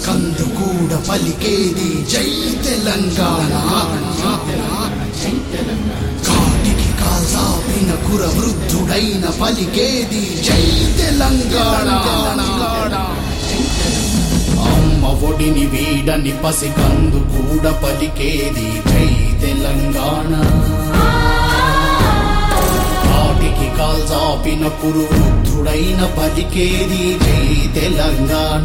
పసికందు కూడా పలికేది జై తెలంగాణ కాటికి కాసాపిన కుర వృద్ధుడైన పలికేది జై తెలంగాణ అమ్మ ఒడిని వీడని పసికందు కూడా పలికేది జై తెలంగాణ కాటికి కాల్చాపిన కురు వృద్ధుడైన పలికేది జై తెలంగాణ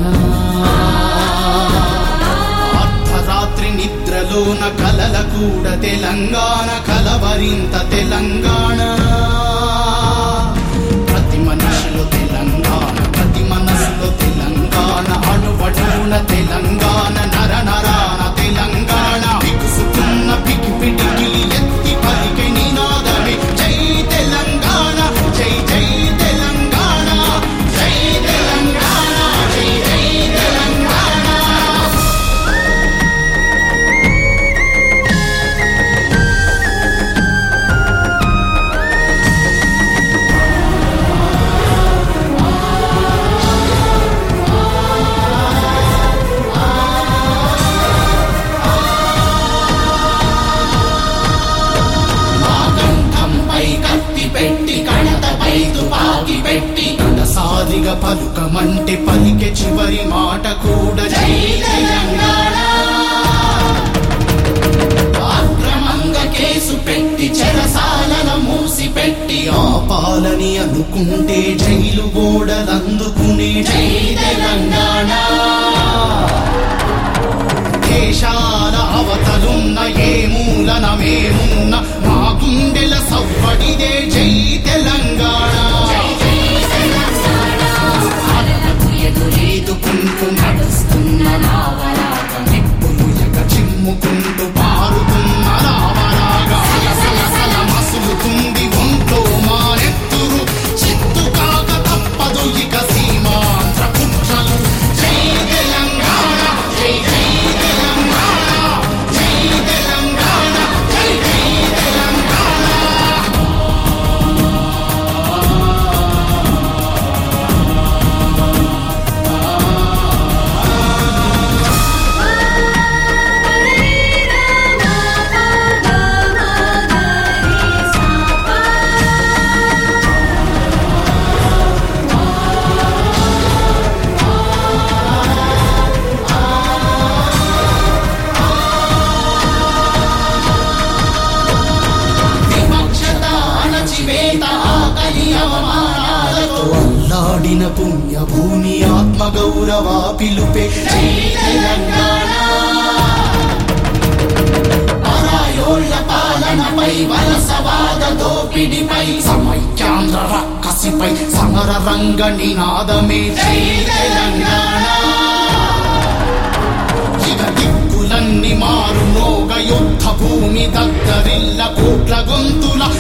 అర్ధరాత్రి నిద్రలోన కలల కూడా తెలంగాణ కలవరింత తెలంగాణ ప్రతి మనిషిలో తెలంగాణ ప్రతి మనసులో తెలంగాణ అణువడున తెలంగాణ నర నరాన తెలంగాణ బిగుసుకున్న పికి పిటికిలి ఎత్తి పలికే నినాదమే జై తెలంగాణ జై జై తెలంగాణ జై తెలంగాణ జై జై తెలంగాణ కంఠంపై కత్తి పెట్టి కణతపై తుపాకి పెట్టి కడసారిగా పలుకమంటే పలికే చివరి మాట కూడా జై తెలంగాణ అక్రమంగా కేసు పెట్టి చెరసాలన మూసి పెట్టి ఆపాలని అనుకుంటే జైలు గోడలందుకునే జై తెలంగాణ దేశాల అవతలున్న ఏ మూలన మేమున్న మా గుండెల సవ్వడిదే జై తెలంగాణ అలలకు ఎదురేదుకుంటూ నడుస్తున్న నావలాగా నిప్పులు ఎగ చిమ్ముకుంటూ పారుతున్న లావలాగా సలసల మసులుతుంది ఒంట్లో మానెత్తురు చిత్తు కాక తప్పదు ఇక సీమాంధ్ర కుట్రలు జై తెలంగాణ జై జై తెలంగాణ జై తెలంగాణ జై జై తెలంగాణ వివక్షత అణచివేత ఆకలి అవమానాలతో అల్లాడిన పుణ్య భూమి ఆత్మ గౌరవ పిలుపే జై తెలంగాణ పరాయోళ్ళ పాలనపై వలసవాద దోపిడిపై సమైక్యాంధ్ర రక్కసిపై సమర రంగ నినాదమే జై తెలంగాణ ఇక దిక్కులన్నీ మారు మోగ యుద్ధ భూమి దగ్గరిల్ల కోట్ల గొంతుల